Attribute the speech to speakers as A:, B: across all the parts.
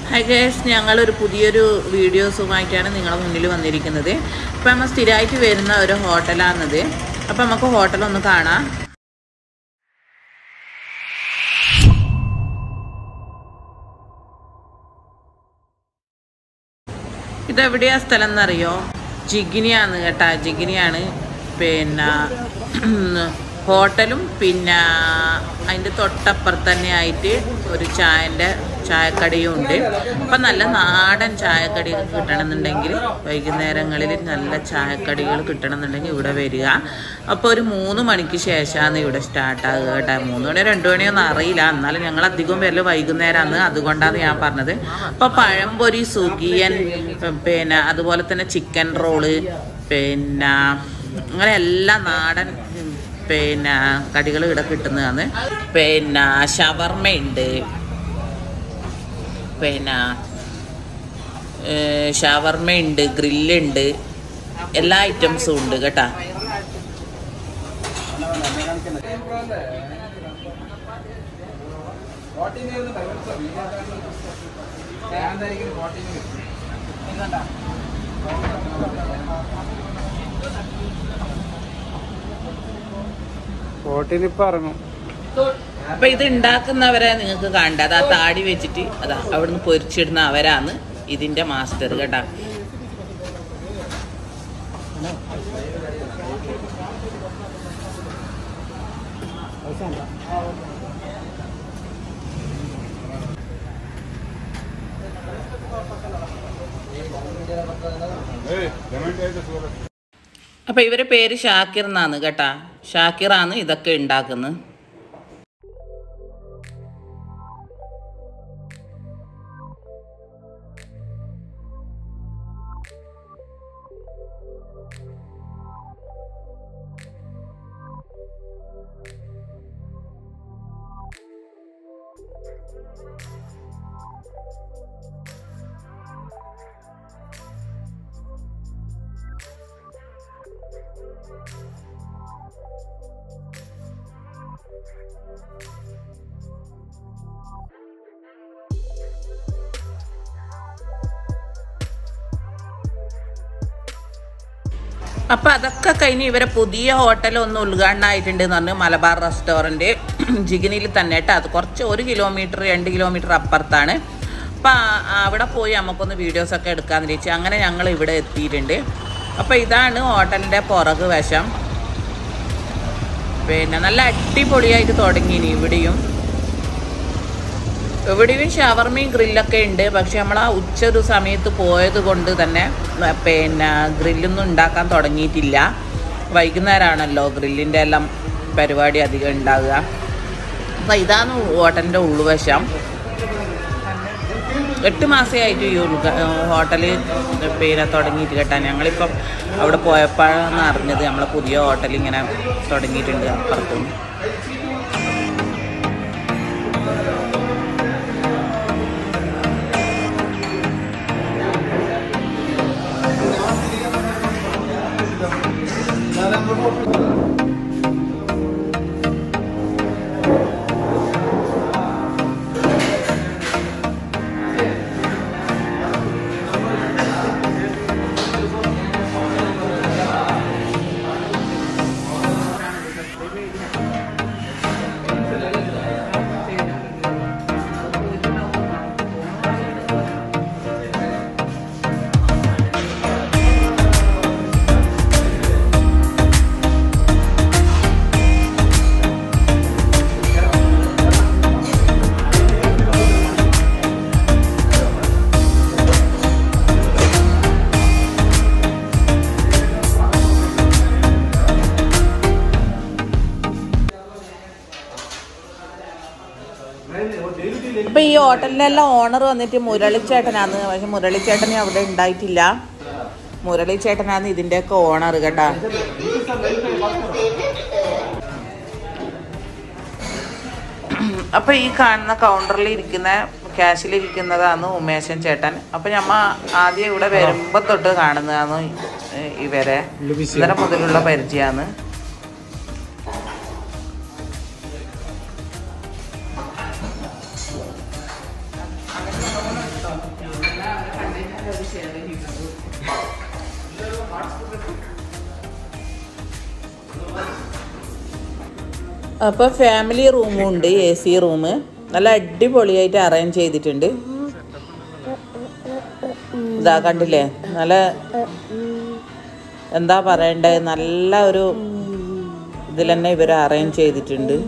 A: high guys ഞങ്ങളൊരു പുതിയൊരു വീഡിയോസുമായിട്ടാണ് നിങ്ങളുടെ മുന്നിൽ വന്നിരിക്കുന്നത് ഇപ്പം നമ്മൾ സ്ഥിരമായിട്ട് വരുന്ന ഒരു ഹോട്ടലാണിത് അപ്പം നമുക്ക് ഹോട്ടലൊന്ന് കാണാം ഇതെവിടെയാ സ്ഥലം എന്നറിയോ ജിഗിനിയാണ് കേട്ടാ ജിഗിനിയാണ് പിന്നെ ഹോട്ടലും പിന്നെ അതിൻ്റെ തൊട്ടപ്പുറത്ത് തന്നെ ആയിട്ട് ഒരു ചായൻ്റെ ചായക്കടയും ഉണ്ട് അപ്പം നല്ല നാടൻ ചായക്കടികൾ കിട്ടണമെന്നുണ്ടെങ്കിൽ വൈകുന്നേരങ്ങളിൽ നല്ല ചായക്കടികൾ കിട്ടണമെന്നുണ്ടെങ്കിൽ ഇവിടെ വരിക അപ്പോൾ ഒരു മൂന്ന് മണിക്ക് ശേഷമാണ് ഇവിടെ സ്റ്റാർട്ടാകുക കേട്ടോ മൂന്ന് മണി രണ്ട് മണിയൊന്നും അറിയില്ല എന്നാലും ഞങ്ങൾ അധികം വരല് വൈകുന്നേരമാണ് അതുകൊണ്ടാണ് ഞാൻ പറഞ്ഞത് അപ്പോൾ പഴംപൊരി സുഖിയൻ പിന്നെ അതുപോലെ തന്നെ ചിക്കൻ റോള് പിന്നെ അങ്ങനെ എല്ലാ നാടൻ ഉം, പിന്നെ കടികൾ ഇവിടെ കിട്ടുന്നതാണ് പിന്നെ ഷവർമ്മയുണ്ട് പിന്നെ ഷവർമ്മയുണ്ട് ഗ്രില്ലുണ്ട് എല്ലാ ഐറ്റംസും ഉണ്ട് കേട്ടാ
B: ഫോർട്ടീനിപ്പോ ഇറങ്ങും
A: അപ്പൊ ഇത് ഉണ്ടാക്കുന്നവരെ നിങ്ങൾക്ക് കണ്ട അത് ആ താടി വെച്ചിട്ട് അതാ അവിടുന്ന് പൊരിച്ചിടുന്ന അവരാണ് ഇതിന്റെ മാസ്റ്റർ കേട്ടാ അപ്പൊ ഇവരെ പേര് ഷാക്കിർ എന്നാണ് കേട്ടാ ഷാക്കിറാണ് ഇതൊക്കെ ഉണ്ടാക്കുന്നത് അപ്പൊ അതൊക്കെ കഴിഞ്ഞ് ഇവരെ പുതിയ ഹോട്ടൽ ഒന്ന് ഉദ്ഘാടനമായിട്ടുണ്ട് എന്ന് പറഞ്ഞു മലബാർ റെസ്റ്റോറൻറ്റ് ജിഗിനിയിൽ തന്നെ കേട്ടോ അത് കുറച്ച് ഒരു കിലോമീറ്റർ രണ്ട് കിലോമീറ്റർ അപ്പുറത്താണ് അപ്പം അവിടെ പോയി നമുക്കൊന്ന് വീഡിയോസൊക്കെ എടുക്കാമെന്ന് വിചാരിച്ചു അങ്ങനെ ഞങ്ങൾ ഇവിടെ എത്തിയിട്ടുണ്ട് അപ്പോൾ ഇതാണ് ഹോട്ടലിൻ്റെ പുറക് വശം പിന്നെ നല്ല അടിപൊളിയായിട്ട് തുടങ്ങിയിനി ഇവിടെയും എവിടെയും ഷവർമയും ഗ്രില്ലൊക്കെ ഉണ്ട് പക്ഷെ നമ്മൾ ആ ഉച്ച ഒരു സമയത്ത് പോയത് കൊണ്ട് തന്നെ ആ, പിന്നെ ഗ്രില്ലൊന്നും ഉണ്ടാക്കാൻ തുടങ്ങിയിട്ടില്ല വൈകുന്നേരമാണല്ലോ ഗ്രില്ലിൻ്റെ എല്ലാം പരിപാടി അധികം ഉണ്ടാകുക അപ്പം ഇതാണ് ഹോട്ടലിൻ്റെ ഉൾവശം എട്ട് മാസമേ ആയിട്ട് ഈ ഹോട്ടൽ പിന്നെ തുടങ്ങിയിട്ട് കേട്ടാ ഞങ്ങളിപ്പം അവിടെ പോയപ്പോഴാണ് അറിഞ്ഞത് നമ്മളെ പുതിയ ഹോട്ടൽ ഇങ്ങനെ തുടങ്ങിയിട്ടുണ്ട് അപ്പുറത്തുനിന്ന് ഇപ്പൊ ഈ ഹോട്ടലിനെല്ലാം ഓണർ വന്നിട്ട് മുരളിച്ചേട്ടനാണ് പക്ഷെ മുരളിച്ചേട്ടൻ അവിടെ ഉണ്ടായിട്ടില്ല മുരളിച്ചേട്ടനാണ് ഇതിന്റെയൊക്കെ ഓണർ കേട്ടാ അപ്പൊ ഈ കാണുന്ന കൗണ്ടറിൽ ഇരിക്കുന്ന ക്യാഷിൽ ഇരിക്കുന്നതാണ് ഉമേശൻ ചേട്ടൻ അപ്പൊ ഞമ്മ ആദ്യം ഇവിടെ വരുമ്പോ തൊട്ട് കാണുന്നതാണ് ഇവരെ ഇന്നലെ മുതലുള്ള പരിചയമാണ് അപ്പോൾ ഫാമിലി റൂമും ഉണ്ട് എ സി റൂം നല്ല അടിപൊളിയായിട്ട് അറേഞ്ച് ചെയ്തിട്ടുണ്ട് ഇതാ കണ്ടില്ലേ നല്ല എന്താ പറയണ്ടേ നല്ല ഒരു ഇതിൽ തന്നെ ഇവർ അറേഞ്ച് ചെയ്തിട്ടുണ്ട്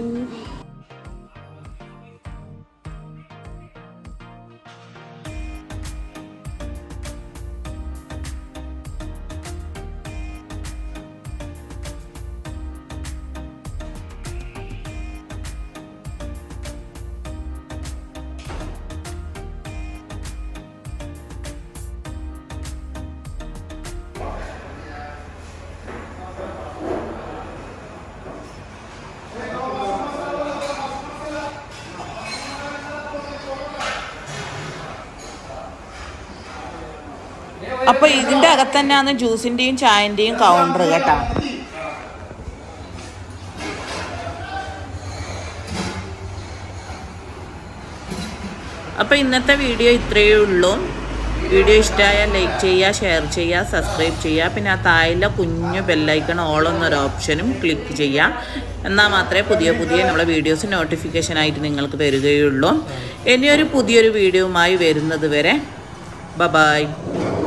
A: അപ്പൊ ഇതിന്റെ അകത്ത് തന്നെയാണ് ജ്യൂസിന്റെയും ചായന്റെയും കൗണ്ടർ കേട്ടോ അപ്പൊ ഇന്നത്തെ വീഡിയോ ഇത്രയേ ഉള്ളൂ വീഡിയോ ഇഷ്ടമായാൽ ലൈക്ക് ചെയ്യുക ഷെയർ ചെയ്യുക സബ്സ്ക്രൈബ് ചെയ്യുക പിന്നെ ആ താഴെ കുഞ്ഞു ബെല്ലൈക്കൺ ഓൾ എന്നൊരു ഓപ്ഷനും ക്ലിക്ക് ചെയ്യുക എന്നാൽ മാത്രമേ പുതിയ പുതിയ നമ്മളെ വീഡിയോസ് നോട്ടിഫിക്കേഷൻ ആയിട്ട് നിങ്ങൾക്ക് വരികയുള്ളൂ ഇനിയൊരു പുതിയൊരു വീഡിയോയുമായി വരുന്നത് വരെ ബ ബായ്